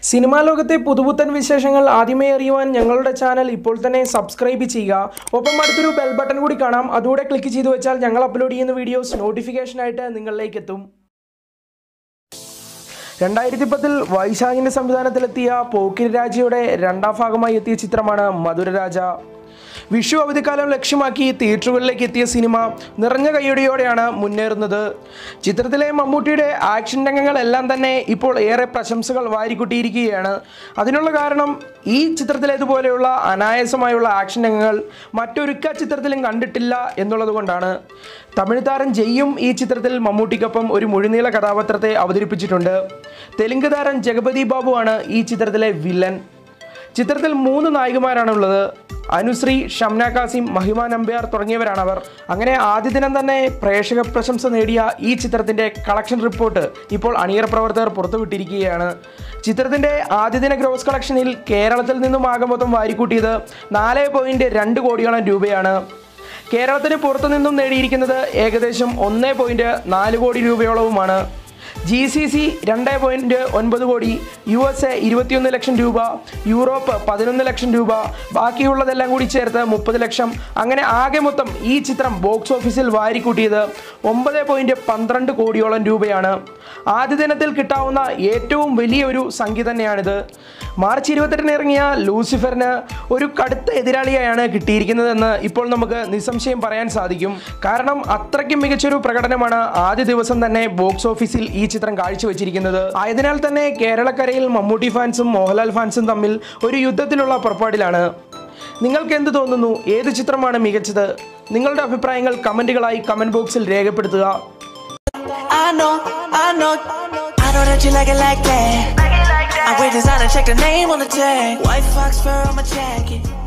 Cinema ലോകത്തെ പുതുപുത്തൻ വിശേഷങ്ങൾ ആദ്യമേ അറിയുവാൻ ഞങ്ങളുടെ ചാനൽ ഇപ്പോൾ തന്നെ സബ്സ്ക്രൈബ് ചെയ്യുക ഒപ്പം അടുത്തൊരു ബെൽ ബട്ടൺ കൂടി കാണാം അതുകൂടെ ക്ലിക്ക് ചെയ്തു വെച്ചാൽ ഞങ്ങൾ അപ്ലോഡ് ചെയ്യുന്ന വീഡിയോസ് നോട്ടിഫിക്കേഷനായിട്ട് നിങ്ങളിലേക്ക് എത്തും രണ്ടായിരത്തി പത്തിൽ വൈശാഖിന്റെ സംവിധാനത്തിലെത്തിയ പോക്കിരി രാജയുടെ രണ്ടാം ഭാഗമായി എത്തിയ ചിത്രമാണ് മധുരരാജ വിഷു അവധിക്കാലം ലക്ഷ്യമാക്കി തിയേറ്ററുകളിലേക്ക് എത്തിയ സിനിമ നിറഞ്ഞ കൈയടിയോടെയാണ് മുന്നേറുന്നത് ചിത്രത്തിലെ മമ്മൂട്ടിയുടെ ആക്ഷൻ രംഗങ്ങളെല്ലാം തന്നെ ഇപ്പോൾ ഏറെ പ്രശംസകൾ വാരിക്കൂട്ടിയിരിക്കുകയാണ് അതിനുള്ള കാരണം ഈ ചിത്രത്തിലേതുപോലെയുള്ള അനായാസമായുള്ള ആക്ഷൻ രംഗങ്ങൾ മറ്റൊരുക്ക ചിത്രത്തിലും കണ്ടിട്ടില്ല എന്നുള്ളത് കൊണ്ടാണ് തമിഴ് താരം ജയ്യും ഈ ചിത്രത്തിൽ മമ്മൂട്ടിക്കൊപ്പം ഒരു മുഴുനീള കഥാപാത്രത്തെ അവതരിപ്പിച്ചിട്ടുണ്ട് തെലുങ്ക് താരം ജഗപതി ബാബുവാണ് ഈ ചിത്രത്തിലെ വില്ലൻ ചിത്രത്തിൽ മൂന്ന് നായികമാരാണുള്ളത് അനുശ്രീ ഷംന കാസിം മഹിമ നമ്പ്യാർ തുടങ്ങിയവരാണ് അവർ അങ്ങനെ ആദ്യ ദിനം തന്നെ പ്രേക്ഷക പ്രശംസ നേടിയ ഈ ചിത്രത്തിന്റെ കളക്ഷൻ റിപ്പോർട്ട് ഇപ്പോൾ അണിയറ പ്രവർത്തകർ പുറത്തുവിട്ടിരിക്കുകയാണ് ചിത്രത്തിന്റെ ആദ്യ ദിന ഗ്രോസ് കളക്ഷനിൽ കേരളത്തിൽ നിന്നും ആകെ മൊത്തം വാരിക്കൂട്ടിയത് നാല് പോയിന്റ് രണ്ട് കോടിയോളം രൂപയാണ് കേരളത്തിന് പുറത്തു നിന്നും നേടിയിരിക്കുന്നത് ഏകദേശം ഒന്ന് പോയിന്റ് നാല് കോടി രൂപയോളവുമാണ് ജി സി സി രണ്ട് പോയിന്റ് ഒൻപത് കോടി യു എസ് എ ഇരുപത്തിയൊന്ന് ലക്ഷം രൂപ യൂറോപ്പ് പതിനൊന്ന് ലക്ഷം രൂപ ബാക്കിയുള്ളതെല്ലാം കൂടി ചേർത്ത് മുപ്പത് ലക്ഷം അങ്ങനെ ആകെ മൊത്തം ഈ ചിത്രം ബോക്സ് ഓഫീസിൽ വാരിക്കൂട്ടിയത് ഒമ്പത് പോയിന്റ് പന്ത്രണ്ട് കോടിയോളം രൂപയാണ് ആദ്യ ദിനത്തിൽ കിട്ടാവുന്ന ഏറ്റവും വലിയൊരു സംഖ്യ തന്നെയാണിത് മാർച്ച് ഇരുപത്തെട്ടിന് ഇറങ്ങിയ ലൂസിഫറിന് ഒരു കടുത്ത എതിരാളിയായാണ് കിട്ടിയിരിക്കുന്നതെന്ന് ഇപ്പോൾ നമുക്ക് നിസ്സംശയം പറയാൻ സാധിക്കും കാരണം അത്രയ്ക്കും മികച്ചൊരു പ്രകടനമാണ് ആദ്യ ദിവസം തന്നെ ബോക്സ് ഓഫീസിൽ ഈ ചിത്രം കാഴ്ചവെച്ചിരിക്കുന്നത് ആയതിനാൽ തന്നെ കേരളക്കരയിൽ മമ്മൂട്ടി ഫാൻസും മോഹൻലാൽ ഫാൻസും തമ്മിൽ ഒരു യുദ്ധത്തിലുള്ള പുറപ്പാടിലാണ് നിങ്ങൾക്ക് എന്ത് തോന്നുന്നു ഏത് ചിത്രമാണ് മികച്ചത് നിങ്ങളുടെ അഭിപ്രായങ്ങൾ കമൻറ്റുകളായി കമൻറ്റ് ബോക്സിൽ രേഖപ്പെടുത്തുക I know, I know, I know that you like it like that. I wear designer, check the name on the tag. White fox fur on my jacket.